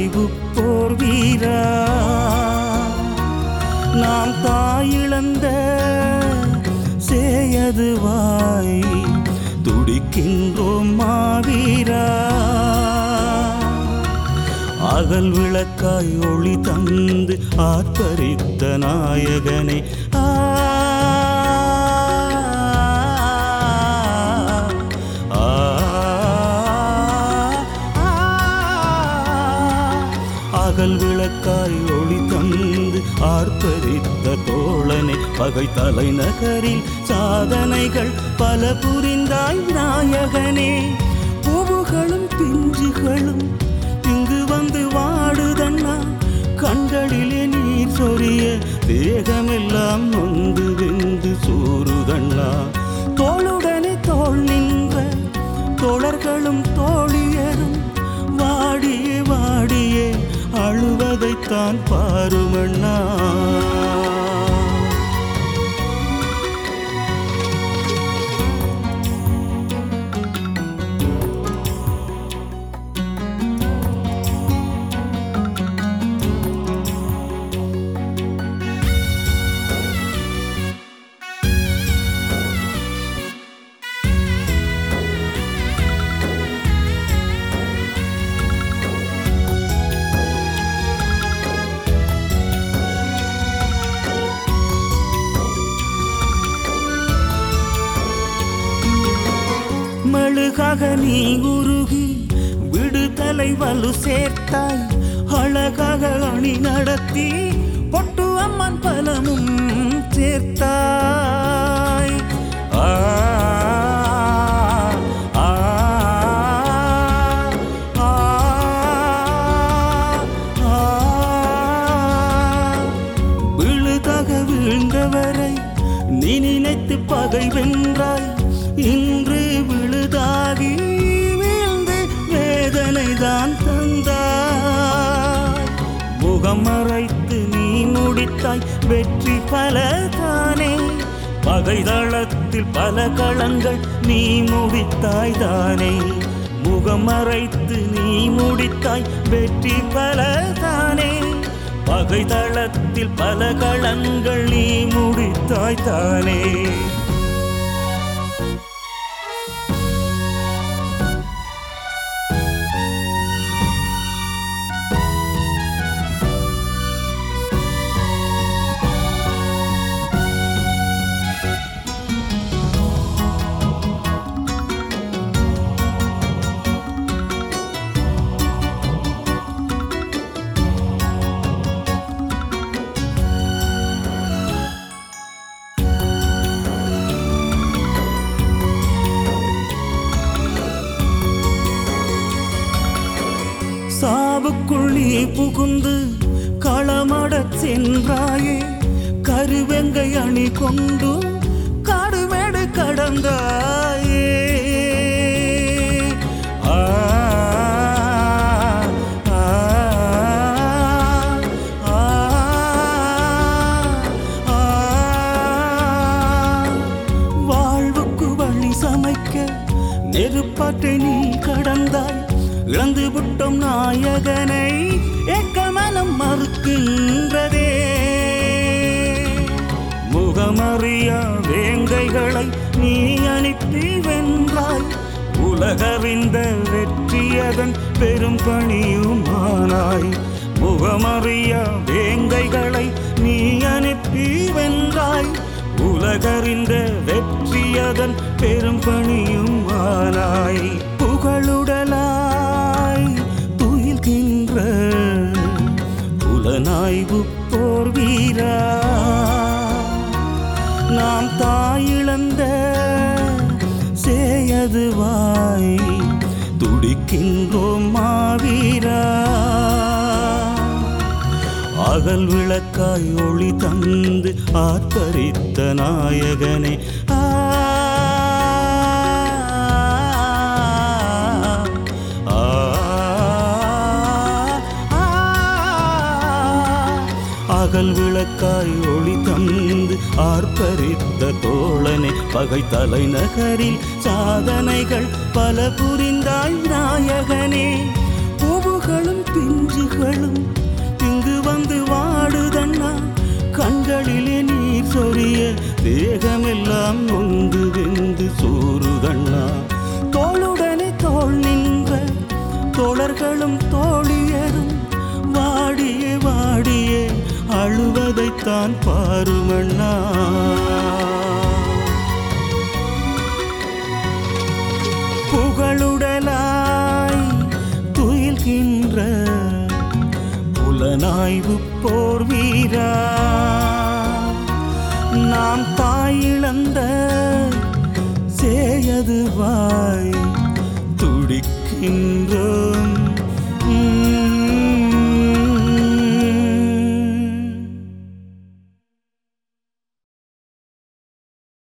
புலனாய்வு போர் வீரா நாம் தாயிழந்த சேயதுவாய் துடிக்கின்றோம் மாவீரா அகல் விளக்காய் ஒளி தந்து ஆர்ப்பரித்த நாயகனே ஆ ஆ, அகல் விளக்காய் ஒளி தந்து ஆர்ப்பரித்த தோழனே பகை தலைநகரில் சாதனைகள் பல புரிந்தாய் நாயகனே பூவுகளும் பிஞ்சுகளும் இங்கு வந்து வாடுதண்ணா கண்களிலே நீர் சொரிய தேகமெல்லாம் நொந்து வெந்து சூறுதண்ணா தோளுடனே தோள் நின்ற தோழர்களும் தோழியரும் வாடியே வாடியே அழுவதைத்தான் பாருமண்ணா மெழுகாக நீ உருகி விடுதலை வலு சேர்த்தாய் அழகாக அணி நடத்தி பொட்டு அம்மன் பலமும் சேர்த்தாய் ஆ, ஆ, ஆ, ஆ. விழுதாக வீழ்ந்தவரை நீ நினைத்து பகை வென்றாய் இன்று விழுதாகி வீழ்ந்து வேதனை தான் தந்தாய் முகம் மறைத்து நீ முடித்தாய் வெற்றி பல தானே பகை தளத்தில் பல களங்கள் நீ முடித்தாய் தானே முகம் மறைத்து நீ முடித்தாய் வெற்றி பல தானே பகை தளத்தில் பல களங்கள் நீ முடித்தாய் தானே சாவுக்குள் நீ புகுந்து களமடச் சென்றாயே கருவெங்கை அணி கொண்டு காடுமேடு கடந்தாயே ஆ, ஆ, ஆ, ஆ. வாழ்வுக்கு வழி சமைக்க நெருப்பாற்றை நீ கடந்தாய் இழந்து விட்டோம் நாயகனை ஏக்கமனம் மறுக்கின்றதே முகமறியா வேங்கைகளை நீ அனுப்பி வென்றாய் உலகறிந்த வெற்றியதன் பெரும் பணியுமானாய் முகமறியா வேங்கைகளை நீ அனுப்பி வென்றாய் உலகறிந்த வெற்றியதன் பெரும் பணியும் ஆனாய் புகழுடலாய் துயில்கின்ற புலனாய்வு போர் வீரா நாம் தாயிழந்த சேயதுவாய் துடிக்கின்றோம் மாவீரா அகல் விளக்காய் ஒளி தந்து ஆர்ப்பரித்த நாயகனே ஆ, ஆ, ஆ, அகல் விளக்காய் ஒளி தந்து ஆர்ப்பரித்த தோழனே பகை தலைநகரில் சாதனைகள் பல புரிந்தாய் நாயகனே பூவுகளும் பிஞ்சுகளும் இங்கு வந்து வாடுதண்ணா கண்களிலே நீர் சொரிய தேகமெல்லாம் நொந்து வெந்து சோறுதண்ணா தோளுடனே தோள் நின்ற தோழர்களும் தோழியரும் வாடியே வாடியே அழுவதைத்தான் பாருமண்ணா புகழுடலாய் துயில்கின்ற புலனாய்வு போர் வீரா நாம் தாயிழந்த சேயதுவாய் துடிக்கின்றோம்